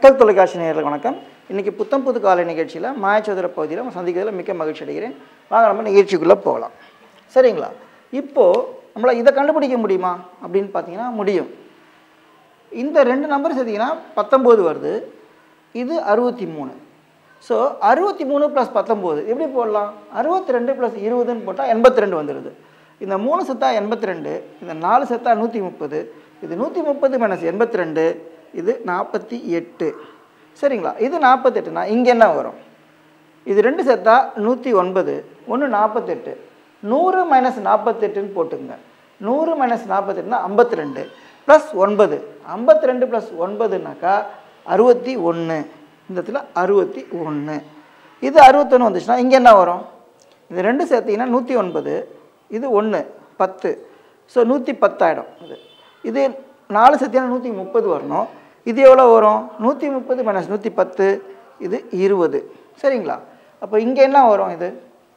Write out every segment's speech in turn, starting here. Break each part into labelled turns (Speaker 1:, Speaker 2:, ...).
Speaker 1: மக்கள் தொலைக்காட்சி நேயர்களுக்கு வணக்கம் இன்றைக்கி புத்தம் புது காலை நிகழ்ச்சியில் மாயச்சதுர பகுதியில் நம்ம சந்திக்கிறதுல மிக்க மகிழ்ச்சி அடைகிறேன் வாங்க நம்ம நிகழ்ச்சிக்குள்ளே போகலாம் சரிங்களா இப்போது நம்மளை இதை கண்டுபிடிக்க முடியுமா அப்படின்னு பார்த்தீங்கன்னா முடியும் இந்த ரெண்டு நம்பர் சேர்த்திங்கன்னா பத்தொம்போது வருது இது அறுபத்தி மூணு ஸோ அறுபத்தி மூணு ப்ளஸ் பத்தொம்போது எப்படி போடலாம் அறுபத்தி ரெண்டு ப்ளஸ் இருபதுன்னு போட்டால் எண்பத்தி ரெண்டு வந்துடுது இந்த மூணு செத்தா எண்பத்தி ரெண்டு இந்த நாலு செத்தா நூற்றி முப்பது இது நூற்றி முப்பது மைனஸ் எண்பத்தி ரெண்டு இது நாற்பத்தி எட்டு சரிங்களா இது நாற்பத்தெட்டுனா இங்கே என்ன வரும் இது ரெண்டு செத்தா நூற்றி ஒன்பது ஒன்று நாற்பத்தெட்டு நூறு மைனஸ் நாற்பத்தெட்டுன்னு போட்டுங்க நூறு மைனஸ் நாற்பத்தெட்டுனா ஐம்பத்தி ரெண்டு ப்ளஸ் ஒன்பது ஐம்பத்தி ரெண்டு ப்ளஸ் ஒன்பதுனாக்கா அறுபத்தி ஒன்று இந்த இடத்துல அறுபத்தி ஒன்று இது அறுபத்தொன்று வந்துச்சுன்னா இங்கே என்ன வரும் இது ரெண்டு சேர்த்திங்கன்னா நூற்றி ஒன்பது இது ஒன்று பத்து ஸோ நூற்றி பத்தாயிடும் இது இது நாலு சேர்த்தினா நூற்றி முப்பது வரணும் இது எவ்வளோ வரும் நூற்றி முப்பது மைனஸ் நூற்றி பத்து இது இருபது சரிங்களா அப்போ இங்கே என்ன வரும் இது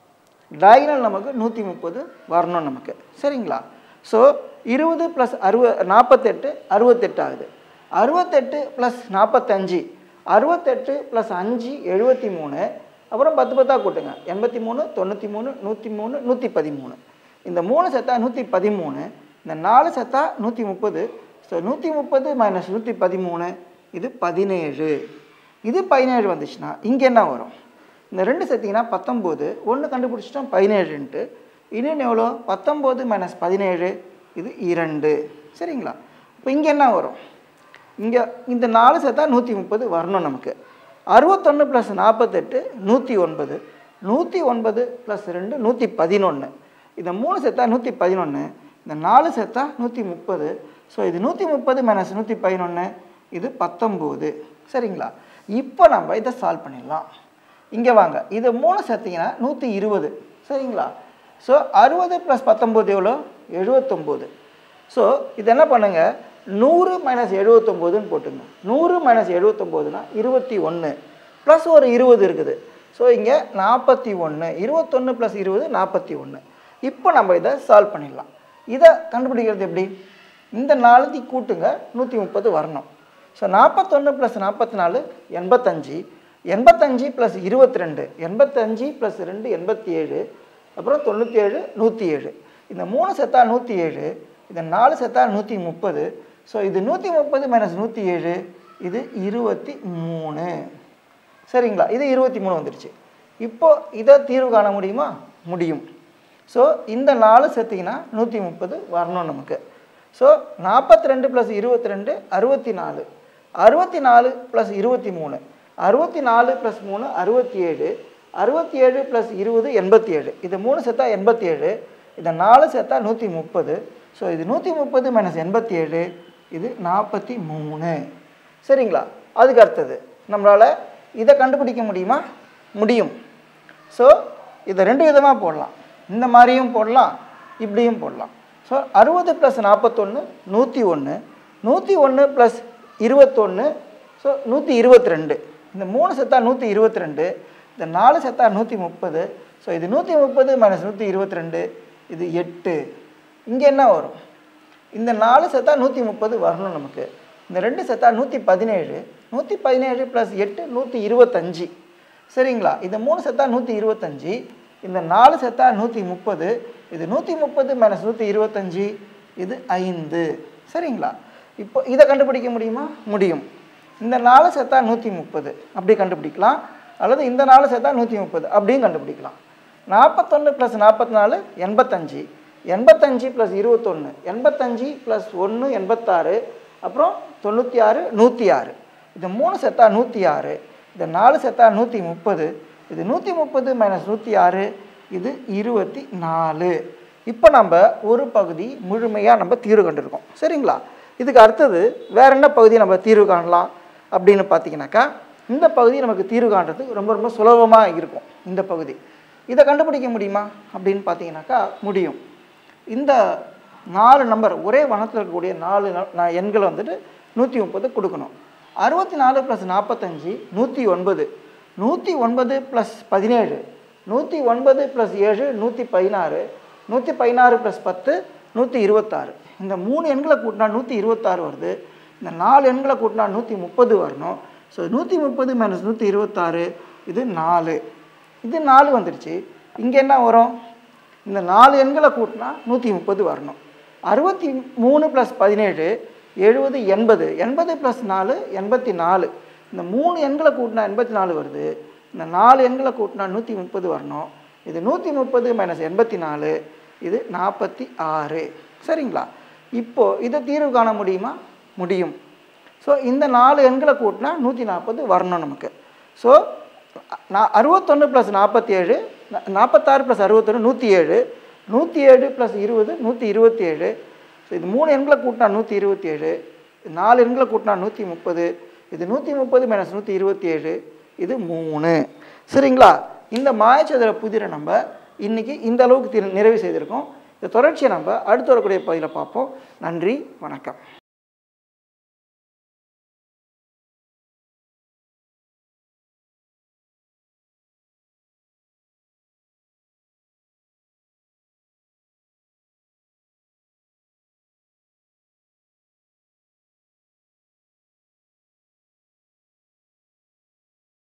Speaker 1: டயகனல் நமக்கு நூற்றி முப்பது வரணும் நமக்கு சரிங்களா ஸோ இருபது ப்ளஸ் அறுப நாற்பத்தெட்டு அறுபத்தெட்டு ஆகுது அறுபத்தெட்டு ப்ளஸ் நாற்பத்தஞ்சு அறுபத்தெட்டு ப்ளஸ் அஞ்சு எழுபத்தி மூணு அப்புறம் பத்து பத்தா கூட்டுங்க எண்பத்தி மூணு தொண்ணூற்றி மூணு நூற்றி மூணு நூற்றி பதிமூணு இந்த மூணு செத்தா நூற்றி பதிமூணு இந்த நாலு செத்தா நூற்றி முப்பது ஸோ நூற்றி முப்பது மைனஸ் நூற்றி பதிமூணு இது பதினேழு இது பதினேழு வந்துச்சுன்னா இங்கே என்ன வரும் இந்த ரெண்டு சேர்த்திங்கன்னா பத்தொம்போது ஒன்று கண்டுபிடிச்சிட்டோம் பதினேழுன்ட்டு இன்னொன்று எவ்வளோ பத்தொம்போது மைனஸ் பதினேழு இது இரண்டு சரிங்களா இப்போ இங்கே என்ன வரும் இங்கே இந்த நாலு சேர்த்தா நூற்றி முப்பது வரணும் நமக்கு அறுபத்தொன்று ப்ளஸ் நாற்பத்தெட்டு நூற்றி ஒன்பது நூற்றி ஒன்பது ப்ளஸ் ரெண்டு நூற்றி பதினொன்று இந்த மூணு சேர்த்தா நூற்றி பதினொன்று இந்த நாலு சேர்த்தா நூற்றி முப்பது ஸோ இது நூற்றி முப்பது மைனஸ் நூற்றி பதினொன்று இது பத்தொம்போது சரிங்களா இப்போ நம்ம இதை சால்வ் பண்ணிடலாம் இங்கே வாங்க இது மூணு சேர்த்திங்கன்னா நூற்றி இருபது சரிங்களா ஸோ அறுபது ப்ளஸ் பத்தொம்போது எவ்வளோ எழுபத்தொம்போது ஸோ இது என்ன பண்ணுங்கள் நூறு மைனஸ் எழுபத்தொம்போதுன்னு போட்டுங்க நூறு மைனஸ் எழுபத்தொம்போதுனா இருபத்தி ஒன்று ப்ளஸ் ஒரு இருபது இருக்குது ஸோ இங்கே நாற்பத்தி ஒன்று இருபத்தொன்று ப்ளஸ் இருபது நாற்பத்தி ஒன்று இப்போ நம்ம இதை சால்வ் பண்ணிடலாம் இதை கண்டுபிடிக்கிறது எப்படி இந்த நாலுத்தி கூட்டுங்க நூற்றி முப்பது வரணும் ஸோ நாற்பத்தொன்று ப்ளஸ் நாற்பத்தி நாலு எண்பத்தஞ்சு எண்பத்தஞ்சு ப்ளஸ் இருபத்தி ரெண்டு எண்பத்தஞ்சு ப்ளஸ் ரெண்டு எண்பத்தி ஏழு அப்புறம் தொண்ணூற்றி ஏழு நூற்றி ஏழு இந்த மூணு செத்தா நூற்றி ஏழு இந்த நாலு செத்தா நூற்றி முப்பது ஸோ இது நூற்றி முப்பது மைனஸ் நூற்றி ஏழு இது இருபத்தி மூணு சரிங்களா இது இருபத்தி மூணு வந்துருச்சு இப்போ இதை தீர்வு காண முடியுமா முடியும் ஸோ இந்த நாலு சேர்த்திங்கன்னா நூற்றி முப்பது வரணும் நமக்கு ஸோ நாற்பத்தி ரெண்டு ப்ளஸ் இருபத்தி ரெண்டு அறுபத்தி நாலு அறுபத்தி நாலு ப்ளஸ் இருபத்தி மூணு அறுபத்தி நாலு ப்ளஸ் மூணு அறுபத்தி ஏழு அறுபத்தி ஏழு ப்ளஸ் இருபது எண்பத்தி ஏழு இது மூணு சேர்த்தா எண்பத்தி ஏழு இந்த நாலு சேர்த்தா நூற்றி முப்பது ஸோ இது நூற்றி முப்பது மைனஸ் எண்பத்தி ஏழு இது நாற்பத்தி மூணு சரிங்களா அதுக்கு அடுத்தது நம்மளால் இதை கண்டுபிடிக்க முடியுமா முடியும் ஸோ இதை ரெண்டு விதமாக போடலாம் இந்த மாதிரியும் போடலாம் இப்படியும் போடலாம் ஸோ அறுபது ப்ளஸ் நாற்பத்தொன்று நூற்றி ஒன்று நூற்றி ஒன்று ப்ளஸ் இருபத்தொன்று ஸோ நூற்றி இருபத்தி ரெண்டு இந்த மூணு செத்தா நூற்றி இருபத்தி ரெண்டு இந்த நாலு செத்தா நூற்றி முப்பது ஸோ இது நூற்றி முப்பது மைனஸ் நூற்றி இருபத்தி ரெண்டு இது எட்டு இங்கே என்ன வரும் இந்த நாலு செத்தா நூற்றி முப்பது வரணும் நமக்கு இந்த ரெண்டு செத்தா நூற்றி பதினேழு நூற்றி பதினேழு ப்ளஸ் எட்டு நூற்றி இருபத்தஞ்சி சரிங்களா இந்த மூணு செத்தா நூற்றி இருபத்தஞ்சி இந்த நாலு செத்தா நூற்றி முப்பது இது நூற்றி முப்பது மைனஸ் நூற்றி இருபத்தஞ்சி இது ஐந்து சரிங்களா இப்போ இதை கண்டுபிடிக்க முடியுமா முடியும் இந்த நாலு செத்தா நூற்றி முப்பது அப்படி கண்டுபிடிக்கலாம் அல்லது இந்த நாலு செத்தா நூற்றி முப்பது அப்படியும் கண்டுபிடிக்கலாம் நாற்பத்தொன்று ப்ளஸ் நாற்பத்தி நாலு எண்பத்தஞ்சு எண்பத்தஞ்சு ப்ளஸ் இருபத்தொன்று எண்பத்தஞ்சு ப்ளஸ் ஒன்று எண்பத்தாறு அப்புறம் தொண்ணூற்றி ஆறு நூற்றி ஆறு இது மூணு செத்தா நூற்றி ஆறு இது நாலு செத்தா நூற்றி முப்பது இது நூற்றி முப்பது மைனஸ் நூற்றி ஆறு இது இருபத்தி நாலு இப்போ நம்ம ஒரு பகுதி முழுமையாக நம்ம தீர்வு கண்டிருக்கோம் சரிங்களா இதுக்கு அடுத்தது வேற என்ன பகுதி நம்ம தீர்வு காணலாம் அப்படின்னு பார்த்தீங்கன்னாக்கா இந்த பகுதி நமக்கு தீர்வு காண்றதுக்கு ரொம்ப ரொம்ப சுலபமாக இருக்கும் இந்த பகுதி இதை கண்டுபிடிக்க முடியுமா அப்படின்னு பார்த்தீங்கன்னாக்கா முடியும் இந்த நாலு நம்பர் ஒரே வனத்தில் இருக்கக்கூடிய நாலு ந- ந- எண்களை வந்துட்டு நூற்றி முப்பது கொடுக்கணும் அறுபத்தி நாலு ப்ளஸ் நாற்பத்தஞ்சு நூற்றி ஒன்பது நூற்றி ஒன்பது ப்ளஸ் பதினேழு நூற்றி ஒன்பது ப்ளஸ் ஏழு நூற்றி பதினாறு நூற்றி பதினாறு ப்ளஸ் பத்து நூற்றி இருபத்தாறு இந்த மூணு எண்களை கூட்டினா நூற்றி இருபத்தாறு வருது இந்த நாலு எண்களை கூட்டினா நூற்றி முப்பது வரணும் ஸோ நூற்றி முப்பது மைனஸ் நூற்றி இருபத்தாறு இது நாலு இது நாலு வந்துருச்சு இங்கே என்ன வரும் இந்த நாலு எண்களை கூட்டினா நூற்றி முப்பது வரணும் அறுபத்தி மூணு ப்ளஸ் பதினேழு எழுபது எண்பது எண்பது ப்ளஸ் நாலு எண்பத்தி நாலு இந்த மூணு எண்களை கூட்டினா எண்பத்தி நாலு வருது இந்த நாலு எண்களை கூட்டினா நூற்றி முப்பது வரணும் இது நூற்றி முப்பது மைனஸ் எண்பத்தி நாலு இது நாற்பத்தி ஆறு சரிங்களா இப்போது இதை தீர்வு காண முடியுமா முடியும் ஸோ இந்த நாலு எண்களை கூட்டினா நூற்றி நாற்பது வரணும் நமக்கு ஸோ நான் அறுபத்தொன்று ப்ளஸ் நாற்பத்தி ஏழு நாற்பத்தாறு ப்ளஸ் அறுபத்தொன்று நூற்றி ஏழு நூற்றி ஏழு ப்ளஸ் இருபது நூற்றி இருபத்தி ஏழு ஸோ இது மூணு எண்களை கூட்டினா நூற்றி இருபத்தி ஏழு நாலு எண்களை கூட்டினா நூற்றி முப்பது இது நூற்றி முப்பது மைனஸ் நூற்றி இருபத்தி ஏழு இது மூணு சரிங்களா இந்த மாயச்சதுர புதிரை நம்ம இன்றைக்கி இந்த அளவுக்கு தி- நிறைவு செய்திருக்கோம் இந்த தொடர்ச்சியை நம்ம அடுத்து வரக்கூடிய பகுதியில் பார்ப்போம் நன்றி வணக்கம்